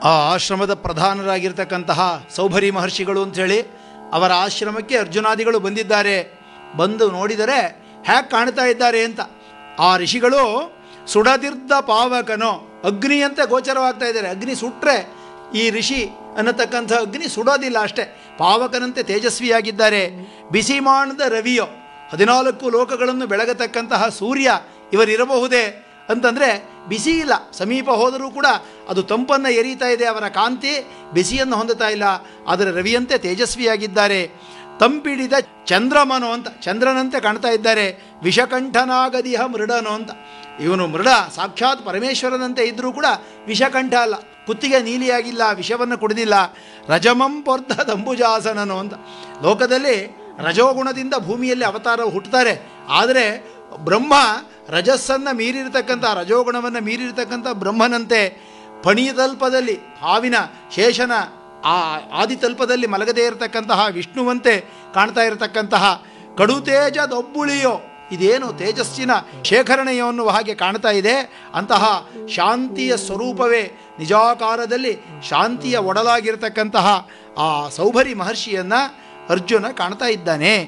ಆ ಆಶ್ರಮದ ಪ್ರಧಾನರಾಗಿರ್ತಕ್ಕಂತಹ ಸೌಭರಿ ಮಹರ್ಷಿಗಳು ಅಂಥೇಳಿ ಅವರ ಆಶ್ರಮಕ್ಕೆ ಅರ್ಜುನಾದಿಗಳು ಬಂದಿದ್ದಾರೆ ಬಂದು ನೋಡಿದರೆ ಹ್ಯಾಕ್ ಕಾಣ್ತಾ ಇದ್ದಾರೆ ಅಂತ ಆ ಋಷಿಗಳು ಸುಡದಿರ್ದ ಪಾವಕನೋ ಅಗ್ನಿಯಂತೆ ಗೋಚರವಾಗ್ತಾ ಇದ್ದಾರೆ ಅಗ್ನಿ ಸುಟ್ರೆ ಈ ಋಷಿ ಅನ್ನತಕ್ಕಂಥ ಅಗ್ನಿ ಸುಡೋದಿಲ್ಲ ಅಷ್ಟೇ ಪಾವಕನಂತೆ ತೇಜಸ್ವಿಯಾಗಿದ್ದಾರೆ ಬಿಸಿ ಮಾಡದ ರವಿಯೋ ಹದಿನಾಲ್ಕು ಲೋಕಗಳನ್ನು ಬೆಳಗತಕ್ಕಂತಹ ಸೂರ್ಯ ಇವರಿರಬಹುದೇ ಅಂತಂದರೆ ಬಿಸಿ ಇಲ್ಲ ಸಮೀಪ ಹೋದರೂ ಕೂಡ ಅದು ತಂಪನ್ನು ಎರೀತಾ ಇದೆ ಅವರ ಕಾಂತಿ ಬಿಸಿಯನ್ನು ಹೊಂದುತ್ತಾ ಇಲ್ಲ ಆದರೆ ರವಿಯಂತೆ ತೇಜಸ್ವಿಯಾಗಿದ್ದಾರೆ ತಂಪಿಡಿದ ಚಂದ್ರಮನು ಅಂತ ಚಂದ್ರನಂತೆ ಕಾಣ್ತಾ ಇದ್ದಾರೆ ವಿಷಕಂಠನಾಗದಿಹ ಮೃಡನು ಅಂತ ಇವನು ಮೃಡ ಸಾಕ್ಷಾತ್ ಪರಮೇಶ್ವರನಂತೆ ಇದ್ದರೂ ಕೂಡ ವಿಷಕಂಠ ಅಲ್ಲ ಕುತ್ತಿಗೆ ನೀಲಿಯಾಗಿಲ್ಲ ವಿಷವನ್ನು ಕುಡಿದಿಲ್ಲ ರಜಮಂ ಪೊರ್ಧ ದಂಬುಜಾಸನನು ಅಂತ ಲೋಕದಲ್ಲಿ ರಜೋಗುಣದಿಂದ ಭೂಮಿಯಲ್ಲಿ ಅವತಾರ ಹುಟ್ಟುತ್ತಾರೆ ಆದರೆ ಬ್ರಹ್ಮ ರಜಸ್ಸನ್ನು ಮೀರಿರ್ತಕ್ಕಂಥ ರಜೋಗುಣವನ್ನು ಮೀರಿರ್ತಕ್ಕಂಥ ಬ್ರಹ್ಮನಂತೆ ಫಣಿತಲ್ಪದಲ್ಲಿ ಹಾವಿನ ಶೇಷನ ಆ ಆದಿತಲ್ಪದಲ್ಲಿ ಮಲಗದೇ ಇರತಕ್ಕಂತಹ ವಿಷ್ಣುವಂತೆ ಕಾಣ್ತಾ ಇರತಕ್ಕಂತಹ ಕಡುತೇಜ ದೊಬ್ಬುಳಿಯೋ ಇದೇನು ತೇಜಸ್ಸಿನ ಶೇಖರಣೆಯೋ ಅನ್ನುವ ಹಾಗೆ ಕಾಣ್ತಾ ಇದೆ ಅಂತಹ ಶಾಂತಿಯ ಸ್ವರೂಪವೇ ನಿಜಾಕಾರದಲ್ಲಿ ಶಾಂತಿಯ ಒಡಲಾಗಿರ್ತಕ್ಕಂತಹ ಆ ಸೌಭರಿ ಮಹರ್ಷಿಯನ್ನು ಅರ್ಜುನ ಕಾಣ್ತಾ ಇದ್ದಾನೆ